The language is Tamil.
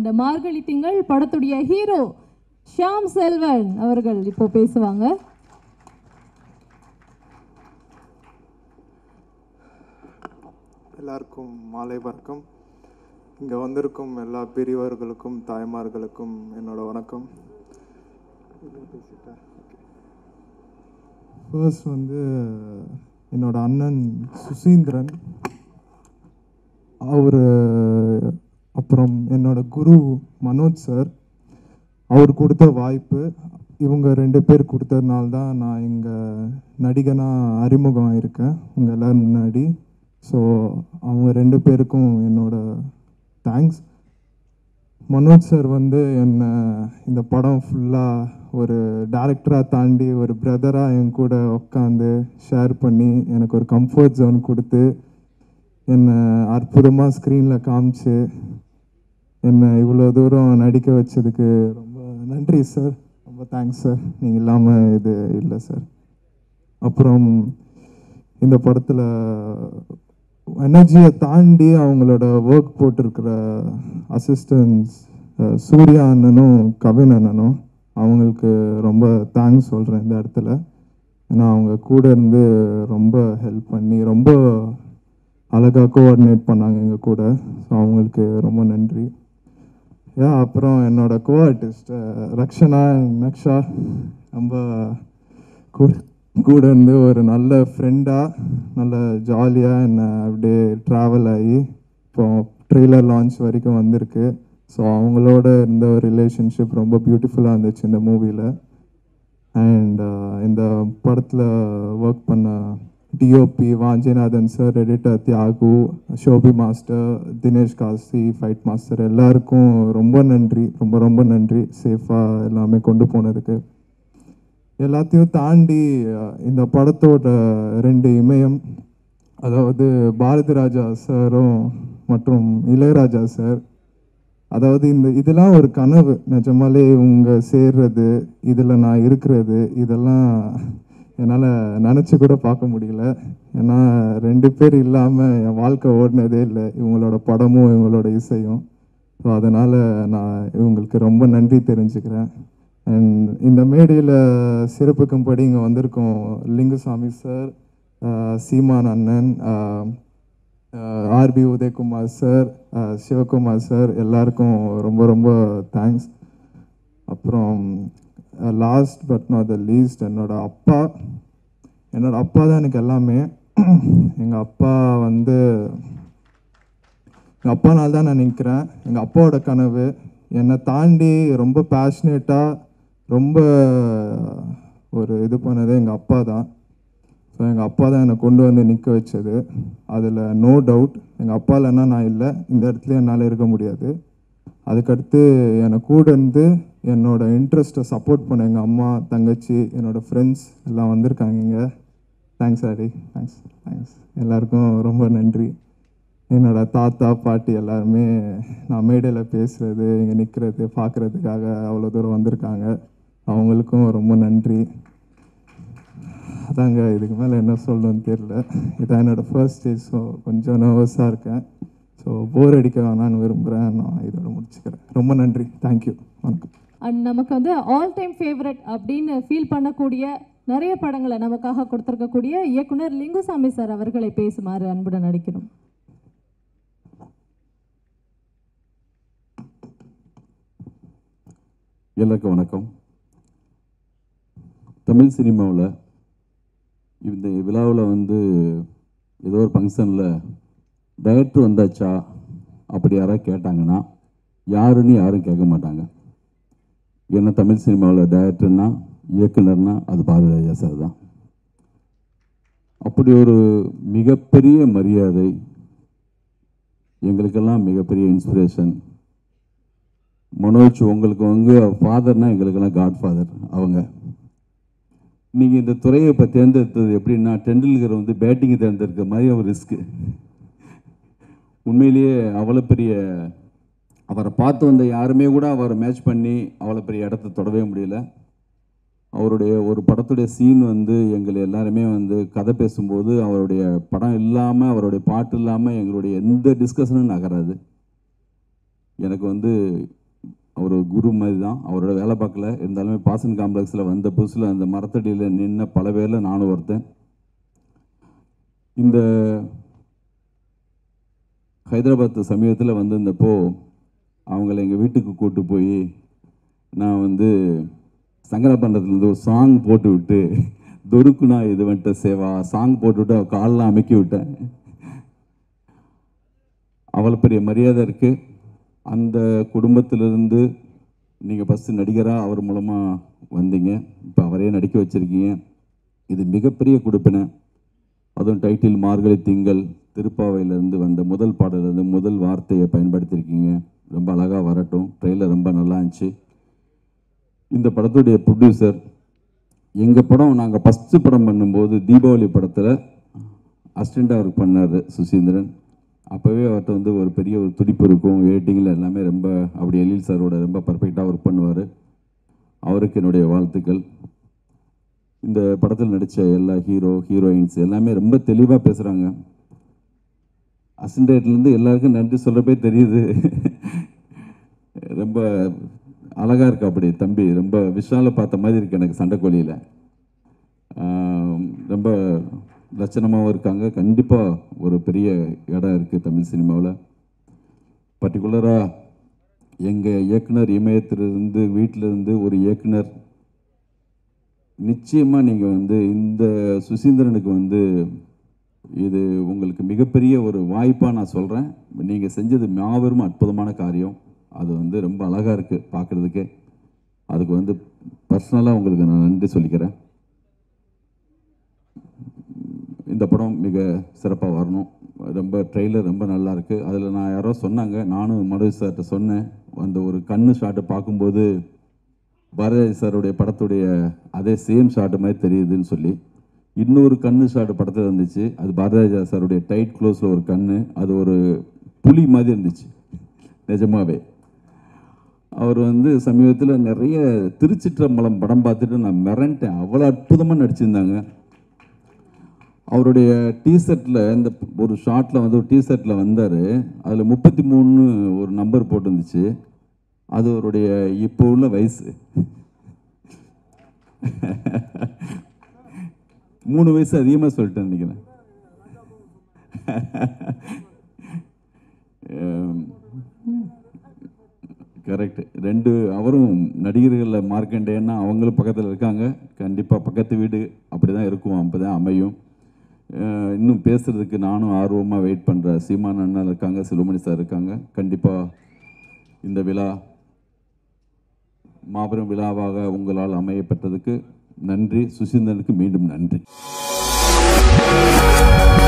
அண்ட் மார்கழி திங்கள் படத்துடைய ஹீரோ ஷியாம் செல்வன் அவர்கள் இப்போ பேசுவாங்க எல்லாருக்கும் மாலை வணக்கம் இங்கே வந்திருக்கும் எல்லா பெரியவர்களுக்கும் தாய்மார்களுக்கும் என்னோட வணக்கம் ஃபர்ஸ்ட் வந்து என்னோட அண்ணன் சுசீந்திரன் அவர் அப்புறம் என்னோட குரு மனோஜ் சார் அவர் கொடுத்த வாய்ப்பு இவங்க ரெண்டு பேர் கொடுத்ததுனால தான் நான் இங்கே நடிகனாக அறிமுகம் ஆயிருக்கேன் உங்கள் எல்லோரும் முன்னாடி ஸோ அவங்க ரெண்டு பேருக்கும் என்னோட தேங்க்ஸ் மனோஜ் சார் வந்து என்னை இந்த படம் ஃபுல்லாக ஒரு டேரக்டராக தாண்டி ஒரு பிரதராக என் கூட உட்காந்து ஷேர் பண்ணி எனக்கு ஒரு கம்ஃபர்ட் ஜோன் கொடுத்து என்னை அற்புதமாக ஸ்க்ரீனில் காமிச்சு என்னை இவ்வளோ தூரம் நடிக்க வச்சதுக்கு ரொம்ப நன்றி சார் ரொம்ப தேங்க்ஸ் சார் நீங்கள் இல்லாமல் இது இல்லை சார் அப்புறம் இந்த படத்தில் எனர்ஜியை தாண்டி அவங்களோட ஒர்க் போட்டிருக்கிற அசிஸ்டன்ஸ் சூர்யா அண்ணனும் கவின் அண்ணனும் அவங்களுக்கு ரொம்ப தேங்க்ஸ் சொல்கிறேன் இந்த இடத்துல ஏன்னா அவங்க கூட இருந்து ரொம்ப ஹெல்ப் பண்ணி ரொம்ப அழகாக கோஆர்டினேட் பண்ணாங்க எங்கள் கூட ஸோ அவங்களுக்கு ரொம்ப நன்றி யா அப்புறம் என்னோட கோ ஆர்டிஸ்ட் ரக்ஷனா நக்ஷா ரொம்ப கூட கூட இருந்து ஒரு நல்ல ஃப்ரெண்டாக நல்ல ஜாலியாக என்னை அப்படியே ட்ராவல் ஆகி இப்போ ட்ரெய்லர் லான்ச் வரைக்கும் வந்திருக்கு ஸோ அவங்களோட இருந்த ஒரு ரிலேஷன்ஷிப் ரொம்ப பியூட்டிஃபுல்லாக இருந்துச்சு இந்த மூவியில் அண்ட் இந்த படத்தில் ஒர்க் பண்ண DOP Vanchinathan sir editor Thiyagu Shobi master Dinesh Kasi fight master எல்லாருக்கும் ரொம்ப நன்றி ரொம்ப ரொம்ப நன்றி சேஃபாக எல்லாமே கொண்டு போனதுக்கு எல்லாத்தையும் தாண்டி அஹ், இந்த படத்தோட ரெண்டு இமயம் அதாவது பாரதி ராஜா சாரும் மற்றும் இளையராஜா சார் அதாவது இந்த இதெல்லாம் ஒரு கனவு நிஜமாலே இவங்க சேர்றது இதில் நான் இருக்கிறது இதெல்லாம் என்னால் நினச்சி கூட பார்க்க முடியல ஏன்னா ரெண்டு பேர் இல்லாமல் என் வாழ்க்கை ஓடினதே இல்லை இவங்களோட படமும் இவங்களோட இசையும் ஸோ அதனால் நான் இவங்களுக்கு ரொம்ப நன்றி தெரிஞ்சுக்கிறேன் அண்ட் இந்த மேடையில் சிறப்புக்கும்படி இங்கே வந்திருக்கோம் லிங்குசாமி சார் சீமான் அண்ணன் R B Udhayakumar sir Sivakumar sir எல்லாருக்கும் ரொம்ப ரொம்ப தேங்க்ஸ் அப்புறம் last but not the least என்னோட அப்பா என்னோட அப்பா தான் எனக்கு எல்லாமே எங்கள் அப்பா வந்து எங்கள் அப்பானால தான் நான் நிற்கிறேன் எங்கள் அப்பாவோட கனவு என்னை தாண்டி ரொம்ப பேஷ்னேட்டாக ரொம்ப ஒரு இது பண்ணது எங்கள் அப்பா தான் ஸோ எங்கள் அப்பா தான் என்னை கொண்டு வந்து நிற்க வச்சது அதில் நோ டவுட் எங்கள் அப்பா இல்லைன்னா நான் இல்லை இந்த இடத்துல என்னால் இருக்க முடியாது அதுக்கடுத்து என்னை கூட இருந்து என்னோட இன்ட்ரெஸ்ட்டை சப்போர்ட் பண்ண எங்கள் அம்மா தங்கச்சி என்னோட ஃப்ரெண்ட்ஸ் எல்லாம் வந்திருக்காங்க இங்கே தேங்க்ஸ் ஆரி தேங்க்ஸ் தேங்க்ஸ் எல்லாருக்கும் ரொம்ப நன்றி என்னோட தாத்தா பாட்டி எல்லாருமே நான் மேடையில் பேசுகிறது இங்கே நிற்கிறது பார்க்குறதுக்காக அவ்வளோ தூரம் வந்திருக்காங்க அவங்களுக்கும் ரொம்ப நன்றி அதாங்க இதுக்கு மேலே என்ன சொல்லணும்னு தெரியல இதான் என்னோடய ஃபர்ஸ்ட் ஸ்டேஜ் ஸோ கொஞ்சம் நர்வஸாக இருக்கேன் ஸோ போர் அடிக்க வேணான்னு விரும்புகிறேன் நான் இதோட முடிச்சுக்கிறேன் ரொம்ப நன்றி தேங்க்யூ வணக்கம் அண்ட் நமக்கு வந்து ஆல் டைம் ஃபேவரட் அப்படின்னு ஃபீல் பண்ணக்கூடிய நிறைய படங்களை நமக்காக கொடுத்துருக்கக்கூடிய இயக்குனர் லிங்குசாமி சார் அவர்களை பேசுமாறு அன்புடன் நடிக்கிறோம் எல்லாருக்கும் வணக்கம் தமிழ் சினிமாவில் இந்த விழாவில் வந்து ஏதோ ஒரு ஃபங்க்ஷனில் டைரக்டர் வந்தாச்சா அப்படி யாராவது கேட்டாங்கன்னா யாருன்னு யாரும் கேட்க மாட்டாங்க ஏன்னா தமிழ் சினிமாவில் டைரக்டர்னா இயக்குனர்னா அது பாரதிராஜா சார் தான் அப்படி ஒரு மிகப்பெரிய மரியாதை எங்களுக்கெல்லாம் மிகப்பெரிய இன்ஸ்பிரேஷன் மனோஜ் உங்களுக்கு வந்து ஃபாதர்னா எங்களுக்கெல்லாம் காட் ஃபாதர் அவங்க நீங்கள் இந்த துறையை இப்போ தேர்ந்தெடுத்தது எப்படின்னா டெண்டுல்கர் வந்து பேட்டிங்கை தேர்ந்தெடுக்கிற மாதிரி ஒரு ரிஸ்க்கு உண்மையிலேயே அவ்வளோ பெரிய அவரை பார்த்து வந்த யாருமே கூட அவரை மேட்ச் பண்ணி அவ்வளோ பெரிய இடத்த தொடவே முடியல அவருடைய ஒரு படத்துடைய சீன் வந்து எங்களை எல்லாருமே வந்து கதை பேசும்போது அவருடைய படம் இல்லாமல் அவருடைய பாட்டு இல்லாமல் எங்களுடைய எந்த டிஸ்கஷனும் நகராது எனக்கு வந்து அவர் குரு மாதிரி தான் அவரோட வேலை பார்க்கல இருந்தாலுமே பாசன் காம்ப்ளெக்ஸில் வந்த புதுசில் அந்த மரத்தடியில் நின்ன பல பேரில் நானும் ஒருத்தன் இந்த ஹைதராபாத் சமீபத்தில் வந்திருந்தப்போ அவங்கள எங்கள் வீட்டுக்கு கூட்டு போய் நான் வந்து சங்கரபண்டத்துலேருந்து ஒரு சாங் போட்டு விட்டு தொருக்குனா இது வந்துட்ட சேவா சாங் போட்டு விட்டு அவ காலெலாம் அமைக்கி விட்டேன் அவ்வளோ பெரிய மரியாதை இருக்குது அந்த குடும்பத்திலிருந்து நீங்கள் ஃபஸ்ட்டு நடிகராக அவர் மூலமாக வந்தீங்க இப்போ அவரே நடிக்க வச்சுருக்கீங்க இது மிகப்பெரிய கொடுப்பினை அதுவும் டைட்டில் மார்கழி திங்கள் திருப்பாவையிலேருந்து வந்த முதல் பாடலேருந்து முதல் வார்த்தையை பயன்படுத்தியிருக்கீங்க ரொம்ப அழகாக வரட்டும் ட்ரெயிலர் ரொம்ப நல்லா இருந்துச்சு இந்த படத்துடைய ப்ரொடியூசர் எங்கள் படம் நாங்கள் ஃபஸ்ட்டு படம் பண்ணும்போது தீபாவளி படத்தில் அசிஸ்டண்ட்டாக ஒர்க் பண்ணார் சுசீந்திரன் அப்போவே அவர்கிட்ட வந்து ஒரு பெரிய ஒரு துடிப்பு இருக்கும் எடிட்டிங்கில் எல்லாமே ரொம்ப அப்படி எழில் சாரோட ரொம்ப பர்ஃபெக்டாக ஒர்க் பண்ணுவார் அவருக்கு என்னுடைய வாழ்த்துக்கள் இந்த படத்தில் நடித்த எல்லா ஹீரோ ஹீரோயின்ஸ் எல்லாமே ரொம்ப தெளிவாக பேசுகிறாங்க அசன்டேட்லேருந்து எல்லாருக்கும் நன்றி சொல்கிறப்பே தெரியுது ரொம்ப அழகாக இருக்கு அப்படி தம்பி ரொம்ப விஷால பார்த்த மாதிரி இருக்கு எனக்கு சண்டைக்கோழியில் ரொம்ப லட்சணமாகவும் இருக்காங்க கண்டிப்பாக ஒரு பெரிய இடம் இருக்குது தமிழ் சினிமாவில் பர்டிகுலராக எங்கள் இயக்குனர் இமயத்திலிருந்து வீட்டிலிருந்து ஒரு இயக்குனர் நிச்சயமாக நீங்கள் வந்து இந்த சுசீந்திரனுக்கு வந்து இது உங்களுக்கு மிகப்பெரிய ஒரு வாய்ப்பாக நான் சொல்கிறேன் நீங்கள் செஞ்சது மாபெரும் அற்புதமான காரியம் அது வந்து ரொம்ப அழகாக இருக்குது பார்க்குறதுக்கே அதுக்கு வந்து பர்சனலாக உங்களுக்கு நான் நன்றி சொல்லிக்கிறேன் இந்த படம் மிக சிறப்பாக வரணும் ரொம்ப ட்ரெய்லர் ரொம்ப நல்லா இருக்கு அதில் நான் யாரோ சொன்னாங்க நானும் மனோஜ் சார்கிட்ட சொன்னேன் அந்த ஒரு கண்ணு ஷாட்டை பார்க்கும்போது பாரதி சாருடைய படத்துடைய அதே சேம் ஷாட் மாதிரி தெரியுதுன்னு சொல்லி இன்னொரு கண்ணு ஷாட் படத்தில் இருந்துச்சு அது பாரதிராஜா சாருடைய டைட் க்ளோஸில் ஒரு கண்ணு அது ஒரு புலி மாதிரி இருந்துச்சு நிஜமாவே அவர் வந்து சமீபத்தில் நிறைய திருச்சிற்றம்பலம் படம் பார்த்துட்டு நான் மிரண்டேன் அவ்வளோ அற்புதமாக நடிச்சிருந்தாங்க அவருடைய டிஷர்ட்டில் இந்த ஒரு ஷார்ட்டில் வந்து ஒரு டிஷர்ட்டில் வந்தார் அதில் முப்பத்தி மூணு ஒரு நம்பர் போட்டிருந்துச்சு அது அவருடைய இப்போ உள்ள வயசு மூணு வயசு அதிகமாக சொல்லிட்டேன் நினைக்கிறேன் கரெக்ட் ரெண்டு அவரும் நடிகர்களில் மார்க்கண்டேன்னா அவங்களும் பக்கத்தில் இருக்காங்க கண்டிப்பாக பக்கத்து வீடு அப்படி தான் இருக்கும் அப்போ தான் அமையும் அஹ் இன்னும் பேசுகிறதுக்கு நானும் ஆர்வமாக வெயிட் பண்ணுறேன் சீமான் அண்ணா இருக்காங்க சிலுமணி சார் இருக்காங்க கண்டிப்பாக இந்த விழா மாபெரும் விழாவாக உங்களால் அமையப்பட்டதுக்கு நன்றி சுசீந்திரனுக்கு மீண்டும் நன்றி